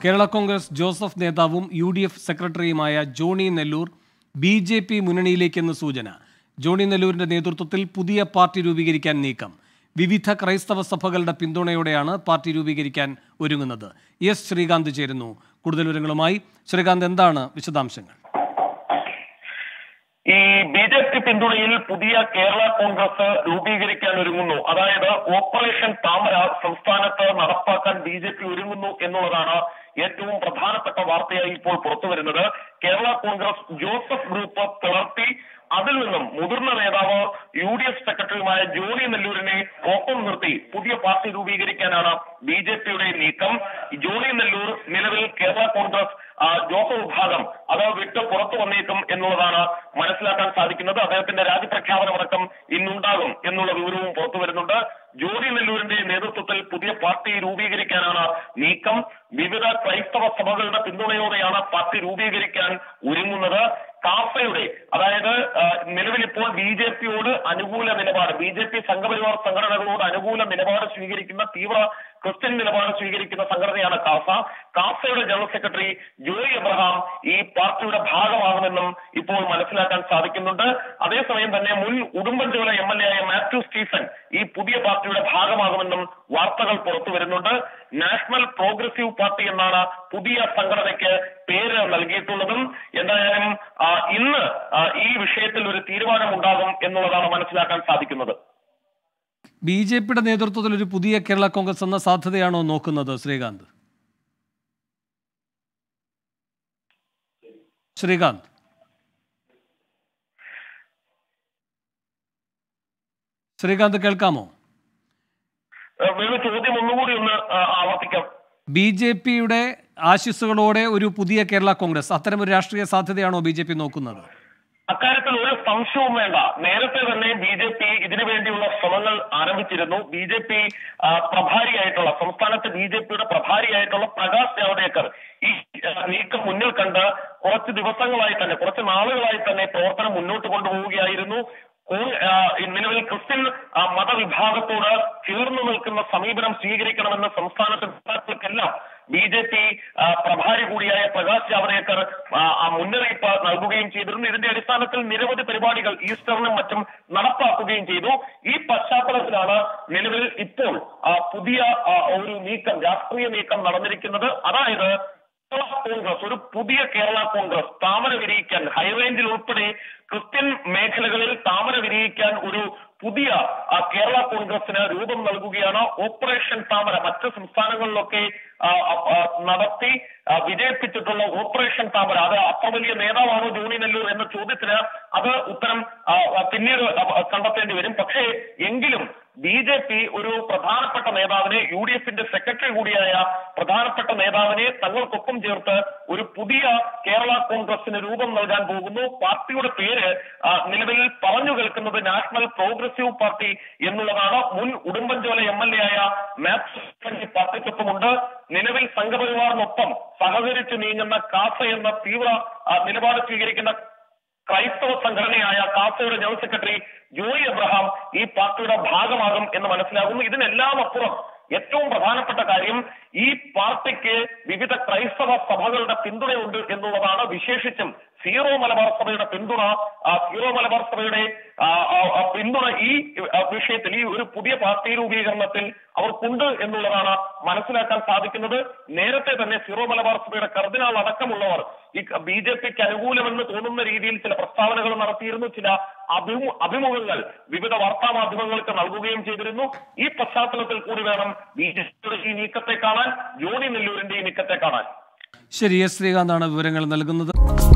കേരള കോൺഗ്രസ് ജോസഫ് നേതാവും U D F സെക്രട്ടറിയുമായ Johny Nelloor B J P മുന്നണിയിലേക്കെന്ന് സൂചന ജോണി നെല്ലൂരിന്റെ നേതൃത്വത്തിൽ പുതിയ പാർട്ടി രൂപീകരിക്കാൻ നീക്കം വിവിധ ക്രൈസ്തവ സഭകളുടെ പിന്തുണയോടെയാണ് പാർട്ടി രൂപീകരിക്കാൻ ഒരുങ്ങുന്നത് എസ് ശ്രീകാന്ത് ചേരുന്നു കൂടുതൽ വിവരങ്ങളുമായി ശ്രീകാന്ത് എന്താണ് വിശദാംശങ്ങൾ ഈ ബി ജെ പി പിന്തുണയിൽ പുതിയ കേരള കോൺഗ്രസ് രൂപീകരിക്കാൻ ഒരുങ്ങുന്നു അതായത് ഓപ്പറേഷൻ താമര സംസ്ഥാനത്ത് നടപ്പാക്കാൻ ബി ജെ പി ഒരുങ്ങുന്നു എന്നുള്ളതാണ് ഏറ്റവും പ്രധാനപ്പെട്ട വാർത്തയായി ഇപ്പോൾ പുറത്തു വരുന്നത് കേരള കോൺഗ്രസ് ജോസഫ് ഗ്രൂപ്പ് പിളർത്തി അതിൽ നിന്നും മുതിർന്ന നേതാവ് യു ഡി എഫ് സെക്രട്ടറിയുമായ ജോണി നെല്ലൂരിനെ ഒപ്പം നിർത്തി പുതിയ പാർട്ടി രൂപീകരിക്കാനാണ് ബി ജെ പിയുടെ നീക്കം ജോണി നെല്ലൂർ നിലവിൽ കേരള കോൺഗ്രസ് ആ, ജോസഫ് വിഭാഗം അത് വിട്ട് പുറത്തു വന്നേക്കും എന്നുള്ളതാണ് മനസ്സിലാക്കാൻ സാധിക്കുന്നത് അദ്ദേഹത്തിന്റെ രാജ്യപ്രഖ്യാപനമടക്കം ഇന്നുണ്ടാകും എന്നുള്ള വിവരവും പുറത്തു വരുന്നുണ്ട് ജോണി നെല്ലൂരിന്റെ നേതൃത്വത്തിൽ പുതിയ പാർട്ടി രൂപീകരിക്കാനാണ് നീക്കം വിവിധ ക്രൈസ്തവ സഭകളുടെ പിന്തുണയോടെയാണ് പാർട്ടി രൂപീകരിക്കാൻ ഒരുങ്ങുന്നത് കാഫയുടെ അതായത് ആ, നിലവിൽ ഇപ്പോൾ ബി ജെ പിയോട് അനുകൂല നിലപാട് ബി ജെ പി സംഘപരിവാർ സംഘടനകളോട് അനുകൂല നിലപാട് സ്വീകരിക്കുന്ന തീവ്ര ക്രിസ്ത്യൻ നിലപാട് സ്വീകരിക്കുന്ന സംഘടനയാണ് കാസ കാസയുടെ ജനറൽ സെക്രട്ടറി ജോയ് എബ്രഹാം ഈ പാർട്ടിയുടെ ഭാഗമാകുമെന്നും ഇപ്പോൾ മനസ്സിലാക്കാൻ സാധിക്കുന്നുണ്ട് അതേസമയം തന്നെ മുൻ ഉടുമ്പൻചോല എം എൽ എ ആയ മാത്യു സ്റ്റീഫൻ ഈ പുതിയ പാർട്ടിയുടെ ഭാഗമാകുമെന്നും വാർത്തകൾ പുറത്തു വരുന്നുണ്ട് നാഷണൽ പ്രോഗ്രസീവ് പാർട്ടി എന്നാണ് പുതിയ സംഘടനയ്ക്ക് പേര് നൽകിയിട്ടുള്ളതും എന്തായാലും ആ, ഇന്ന് ആ, ഈ വിഷയത്തിൽ ഒരു തീരുമാനമുണ്ടാകും എന്നുള്ളതാണ് മനസ്സിലാക്കാൻ സാധിക്കുന്നത് ബി ജെ പിയുടെ നേതൃത്വത്തിൽ ഒരു പുതിയ കേരള കോൺഗ്രസ് എന്ന സാധ്യതയാണോ നോക്കുന്നത് ശ്രീകാന്ത് ശ്രീകാന്ത് ശ്രീകാന്ത് കേൾക്കാമോ ആ, വേറെ ചോദ്യം ഒന്നുകൂടി ഒന്ന് ആ, ആവർത്തിക്കാം ബി ജെ പിയുടെ ആശിസ്സുകളോടെ ഒരു പുതിയ കേരള കോൺഗ്രസ് അത്തരം ഒരു രാഷ്ട്രീയ സാധ്യതയാണോ ബി ജെ പി നോക്കുന്നത് അക്കാര്യത്തിൽ ഒരു സംശയവും വേണ്ട നേരത്തെ തന്നെ ബി ജെ പി ഇതിനു വേണ്ടിയുള്ള ശ്രമങ്ങൾ ആരംഭിച്ചിരുന്നു ബി ജെ പി പ്രഭാരിയായിട്ടുള്ള സംസ്ഥാനത്തെ ബി ജെ പിയുടെ പ്രഭാരിയായിട്ടുള്ള പ്രകാശ് ജാവ്ദേക്കർ ഈ ആ, നീക്കം മുന്നിൽ കണ്ട് കുറച്ച് ദിവസങ്ങളായി തന്നെ കുറച്ച് നാളുകളായി തന്നെ പ്രവർത്തനം മുന്നോട്ട് കൊണ്ടുപോവുകയായിരുന്നു കോ- ആ, ഈ നിലവിൽ ക്രിസ്ത്യൻ ആ, മതവിഭാഗത്തോട് ചേർന്ന് നിൽക്കുന്ന സമീപനം സ്വീകരിക്കണമെന്ന് സംസ്ഥാനത്തെ നേതാക്കൾക്കെല്ലാം ബി ജെ പി പ്രഭാരി കൂടിയായ പ്രകാശ് ജാവ്ദേക്കർ ആ, ആ മുന്നറിയിപ്പ് നൽകുകയും ചെയ്തിരുന്നു ഇതിന്റെ അടിസ്ഥാനത്തിൽ നിരവധി പരിപാടികൾ ഈസ്റ്ററിനും മറ്റും നടപ്പാക്കുകയും ചെയ്തു ഈ പശ്ചാത്തലത്തിലാണ് നിലവിൽ ഇപ്പോൾ ആ, പുതിയ ആ, ഒരു നീക്കം രാഷ്ട്രീയ നീക്കം നടന്നിരിക്കുന്നത് അതായത് കേരള കോൺഗ്രസ് ഒരു പുതിയ കേരള കോൺഗ്രസ് താമര വിരിയിക്കാൻ ഹൈറേഞ്ചിൽ ഉൾപ്പെടെ ക്രിസ്ത്യൻ മേഖലകളിൽ താമര വിരിയിക്കാൻ ഒരു പുതിയ ആ, കേരള കോൺഗ്രസിന് രൂപം നൽകുകയാണ് ഓപ്പറേഷൻ താമര മറ്റ് സംസ്ഥാനങ്ങളിലൊക്കെ ആ, ആ, ആ, നടത്തി ആ, വിജയിപ്പിച്ചിട്ടുള്ള ഓപ്പറേഷൻ താമര അത് അത്ര വലിയ നേതാവാണോ ജോണി നെല്ലൂർ എന്ന ചോദ്യത്തിന് അത് ഉത്തരം ആ, ആ, പിന്നീട് ആ, ആ, കണ്ടെത്തേണ്ടി വരും പക്ഷേ എങ്കിലും ബി ജെ പി ഒരു പ്രധാനപ്പെട്ട നേതാവിനെ യു ഡി എഫിന്റെ സെക്രട്ടറി കൂടിയായ പ്രധാനപ്പെട്ട നേതാവിനെ തങ്ങൾക്കൊപ്പം ചേർത്ത് ഒരു പുതിയ കേരള കോൺഗ്രസിന് രൂപം നൽകാൻ പോകുന്നു പാർട്ടിയുടെ പേര് ആ, നിലവിൽ പറഞ്ഞു കേൾക്കുന്നത് നാഷണൽ പ്രോഗ്രസീവ് പാർട്ടി എന്നുള്ളതാണ് മുൻ ഉടുമ്പൻചോല എം എൽ എ ആയ മാത്യു പാർട്ടിക്കൊപ്പമുണ്ട് നിലവിൽ സംഘപരിവാറിനൊപ്പം സഹകരിച്ച് നീങ്ങുന്ന കാസ എന്ന തീവ്ര ആ, നിലപാട് സ്വീകരിക്കുന്ന ക്രൈസ്തവ സംഘടനയായ കാസയുടെ ജനറൽ സെക്രട്ടറി ജോയി എബ്രഹാം ഈ പാർട്ടിയുടെ ഭാഗമാകും എന്ന് മനസ്സിലാകുന്നു ഇതിനെല്ലാം അപ്പുറം ഏറ്റവും പ്രധാനപ്പെട്ട കാര്യം ഈ പാർട്ടിക്ക് വിവിധ ക്രൈസ്തവ സഭകളുടെ പിന്തുണയുണ്ട് എന്നുള്ളതാണ് വിശേഷിച്ചും സീറോ മലബാർ സഭയുടെ പിന്തുണ ആ സീറോ മലബാർ സഭയുടെ ആ, ആ, ആ പിന്തുണ ഈ ആ, വിഷയത്തിൽ ഈ ഒരു പുതിയ പാർട്ടി രൂപീകരണത്തിൽ അവർക്കുണ്ട് എന്നുള്ളതാണ് മനസ്സിലാക്കാൻ സാധിക്കുന്നത് നേരത്തെ തന്നെ സീറോ മലബാർ സഭയുടെ കർദിനാൾ അടക്കമുള്ളവർ ഈ ബി ജെ പിക്ക് അനുകൂലമെന്ന് തോന്നുന്ന രീതിയിൽ ചില പ്രസ്താവനകൾ നടത്തിയിരുന്നു ചില അഭിമു അഭിമുഖങ്ങൾ വിവിധ വാർത്താ മാധ്യമങ്ങൾക്ക് നൽകുകയും ചെയ്തിരുന്നു ഈ പശ്ചാത്തലത്തിൽ കൂടി വേണം ബി ജെ പിയുടെ ഈ നീക്കത്തെ കാണാൻ ജോണി നെല്ലൂരിന്റെ ഈ നീക്കത്തെ കാണാൻ ശരി എസ് ശ്രീകാന്താണ് വിവരങ്ങൾ നൽകുന്നത്